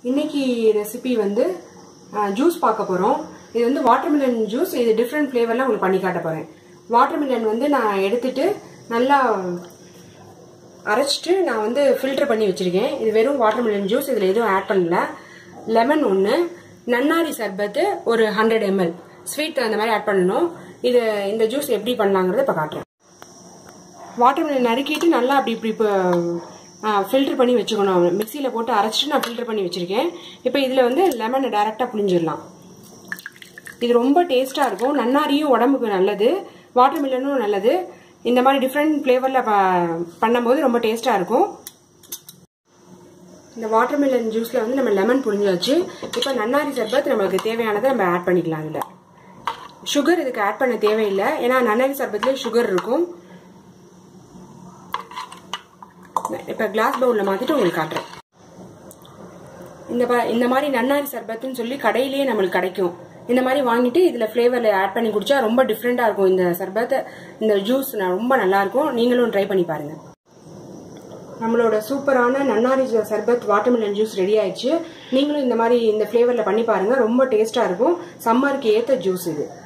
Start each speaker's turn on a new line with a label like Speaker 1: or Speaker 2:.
Speaker 1: இன்னைக்கு ரெசிபி வந்து ஜூஸ் பார்க்க போகிறோம் இது வந்து வாட்டர்மெலன் ஜூஸ் இது டிஃப்ரெண்ட் ஃப்ளேவரில் உங்களுக்கு பண்ணி காட்ட போகிறேன் வாட்டர்மெலன் வந்து நான் எடுத்துட்டு நல்லா அரைச்சிட்டு நான் வந்து ஃபில்டர் பண்ணி வச்சுருக்கேன் இது வெறும் வாட்டர்மெலன் ஜூஸ் இதில் எதுவும் ஆட் பண்ணல லெமன் ஒன்று நன்னாரி சர்பத்து ஒரு ஹண்ட்ரட் எம்எல் ஸ்வீட் அந்த மாதிரி ஆட் பண்ணணும் இது இந்த ஜூஸ் எப்படி பண்ணலாங்கிறத இப்போ காட்டுறேன் வாட்டர்மெலன் நறுக்கிட்டு நல்லா அப்படி இப்படி இப்போ ஃபில்டர் பண்ணி வச்சுக்கணும் மிக்சியில் போட்டு அரைச்சிட்டு நான் ஃபில்டர் பண்ணி வச்சுருக்கேன் இப்போ இதில் வந்து லெமனை டைரெக்டாக புளிஞ்சிடலாம் இது ரொம்ப டேஸ்ட்டாக இருக்கும் நன்னாரியும் உடம்புக்கு நல்லது வாட்டர்மெலனும் நல்லது இந்த மாதிரி டிஃப்ரெண்ட் ஃப்ளேவரில் பண்ணும்போது ரொம்ப டேஸ்ட்டாக இருக்கும் இந்த வாட்டர்மெலன் ஜூஸில் வந்து நம்ம லெமன் புளிஞ்சாச்சு இப்போ நன்னாரி சர்பத் நம்மளுக்கு தேவையானதை நம்ம ஆட் பண்ணிக்கலாம் இதில் சுகர் இதுக்கு ஆட் பண்ண தேவையில்லை ஏன்னா நன்னாரி சர்பத்துலேயே சுகர் இருக்கும் இப்போ கிளாஸ் பவுலில் மாற்றிட்டு உங்களுக்கு காட்டுறேன் இந்த இந்த மாதிரி நன்னாரி சர்பத்துன்னு சொல்லி கடையிலேயே நம்மளுக்கு கிடைக்கும் இந்த மாதிரி வாங்கிட்டு இதில் ஃப்ளேவரில் ஆட் பண்ணி குடிச்சா ரொம்ப டிஃப்ரெண்ட்டாக இருக்கும் இந்த சர்பத்தை இந்த ஜூஸ் ரொம்ப நல்லாயிருக்கும் நீங்களும் ட்ரை பண்ணி பாருங்கள் நம்மளோட சூப்பரான நன்னாரி சர்பத் வாட்டர்மெலன் ஜூஸ் ரெடி ஆயிடுச்சு நீங்களும் இந்த மாதிரி இந்த ஃப்ளேவரில் பண்ணி பாருங்கள் ரொம்ப டேஸ்ட்டாக இருக்கும் சம்மருக்கு ஏற்ற ஜூஸ் இது